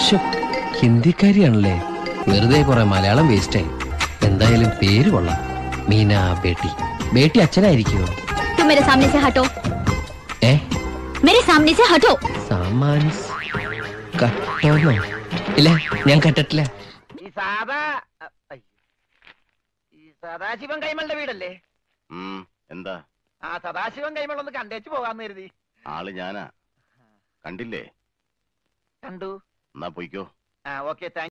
ശ്ശോ, ഹിന്ദിക്കാരിയാണല്ലേ വെറുതെ കുറെ മലയാളം വേസ്റ്റായി എന്തായാലും പേര് കൊള്ളാം മീന ബേട്ടി ബേട്ടി അച്ഛനായിരിക്കുമോ तुम मेरे सामने से हटो ഏ मेरे सामने से हटो സാമാൻസ് കട്ടോന്നോ ഇല്ല ഞാൻ കട്ടിട്ടില്ല ഈ സാധാ അയ്യോ. ഈ സദാശിവൻ കൈമളുടെ വീടല്ലേ ഉം, എന്താ ആ സദാശിവൻ കൈമൾ ഒന്ന് കണ്ടേച്ചു പോകാന്ന് കരുതി ആള് ഞാനാ കണ്ടില്ലേ കണ്ടു എന്നാ പൊയ്ക്കോ ആ ഓക്കെ താങ്ക്